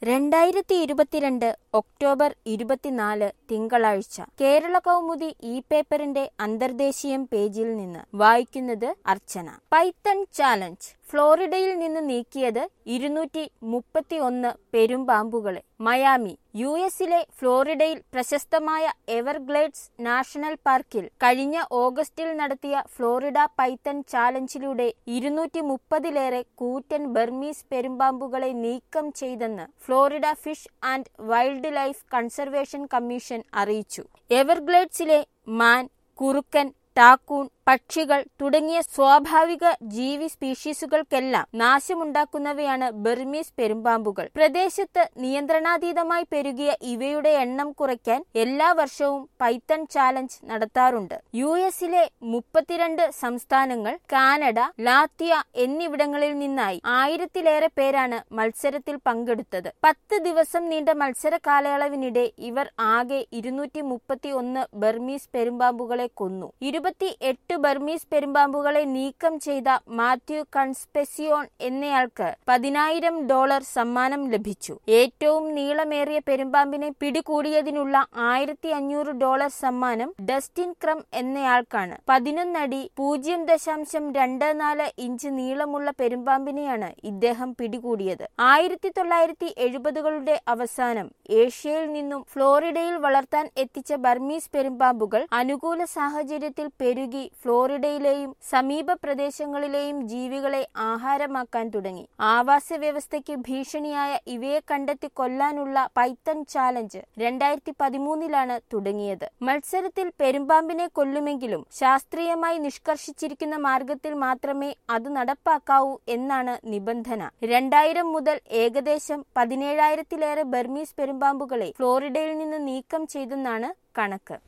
രണ്ടായിരത്തി ഇരുപത്തിരണ്ട് ഒക്ടോബർ ഇരുപത്തിനാല് തിങ്കളാഴ്ച കേരള കൗമുദി ഇ പേപ്പറിന്റെ അന്തർദേശീയം പേജിൽ നിന്ന് വായിക്കുന്നത് അർച്ചന പൈത്തൺ ചാലഞ്ച് ഫ്ലോറിഡയിൽ നിന്ന് നീക്കിയത് ഇരുന്നൂറ്റി മുപ്പത്തി ഒന്ന് പെരുമ്പാമ്പുകളെ മയാമി യു എസിലെ ഫ്ലോറിഡയിൽ പ്രശസ്തമായ എവർഗ്ലേഡ്സ് നാഷണൽ പാർക്കിൽ കഴിഞ്ഞ ഓഗസ്റ്റിൽ നടത്തിയ ഫ്ലോറിഡ പൈത്തൺ ചാലഞ്ചിലൂടെ ഇരുന്നൂറ്റി മുപ്പതിലേറെ കൂറ്റൻ ബർമീസ് പെരുമ്പാമ്പുകളെ നീക്കം ചെയ്തെന്ന് Florida Fish and Wildlife Conservation Commission അറിയിച്ചു എവർഗ്ലേഡ്സിലെ മാൻ കുറുക്കൻ ടാക്കൂൺ പക്ഷികൾ തുടങ്ങിയ സ്വാഭാവിക ജീവി സ്പീഷീസുകൾക്കെല്ലാം നാശമുണ്ടാക്കുന്നവയാണ് ബർമീസ് പെരുമ്പാമ്പുകൾ പ്രദേശത്ത് നിയന്ത്രണാതീതമായി പെരുകിയ ഇവയുടെ എണ്ണം കുറയ്ക്കാൻ എല്ലാ വർഷവും പൈത്തൺ ചാലഞ്ച് നടത്താറുണ്ട് യു എസിലെ മുപ്പത്തിരണ്ട് സംസ്ഥാനങ്ങൾ കാനഡ ലാത്വിയ എന്നിവിടങ്ങളിൽ നിന്നായി ആയിരത്തിലേറെ പേരാണ് മത്സരത്തിൽ പങ്കെടുത്തത് പത്ത് ദിവസം നീണ്ട മത്സര കാലയളവിനിടെ ഇവർ ആകെ ഇരുന്നൂറ്റി മുപ്പത്തി ഒന്ന് ബർമീസ് പെരുമ്പാമ്പുകളെ കൊന്നു ഇരുപത്തി എട്ട് ബർമീസ് പെരുമ്പാമ്പുകളെ നീക്കം ചെയ്ത മാത്യു കൺസ്പെസിയോൺ എന്നയാൾക്ക് പതിനായിരം ഡോളർ സമ്മാനം ലഭിച്ചു ഏറ്റവും നീളമേറിയ പെരുമ്പാമ്പിനെ പിടികൂടിയതിനുള്ള ആയിരത്തി അഞ്ഞൂറ് ഡോളർ സമ്മാനം ഡസ്റ്റിൻ ക്രം എന്നയാൾക്കാണ് പതിനൊന്നടി പൂജ്യം ദശാംശം രണ്ട് നാല് ഇഞ്ച് നീളമുള്ള പെരുമ്പാമ്പിനെയാണ് ഇദ്ദേഹം പിടികൂടിയത് ആയിരത്തി തൊള്ളായിരത്തി എഴുപതുകളുടെ അവസാനം ഏഷ്യയിൽ നിന്നും ഫ്ലോറിഡയിൽ വളർത്താൻ എത്തിച്ച ബർമീസ് പെരുമ്പാമ്പുകൾ അനുകൂല സാഹചര്യത്തിൽ പെരുകി ഫ്ലോറിഡയിലെയും സമീപ പ്രദേശങ്ങളിലെയും ജീവികളെ ആഹാരമാക്കാൻ തുടങ്ങി ആവാസ വ്യവസ്ഥയ്ക്ക് ഭീഷണിയായ ഇവയെ കണ്ടെത്തി കൊല്ലാനുള്ള പൈത്തൺ ചാലഞ്ച് രണ്ടായിരത്തി പതിമൂന്നിലാണ് തുടങ്ങിയത് മത്സരത്തിൽ പെരുമ്പാമ്പിനെ കൊല്ലുമെങ്കിലും ശാസ്ത്രീയമായി നിഷ്കർഷിച്ചിരിക്കുന്ന മാർഗത്തിൽ മാത്രമേ അത് നടപ്പാക്കാവൂ എന്നാണ് നിബന്ധന രണ്ടായിരം മുതൽ ഏകദേശം പതിനേഴായിരത്തിലേറെ ബർമീസ് പെരുമ്പാമ്പുകളെ ഫ്ലോറിഡയിൽ നിന്ന് നീക്കം ചെയ്തെന്നാണ് കണക്ക്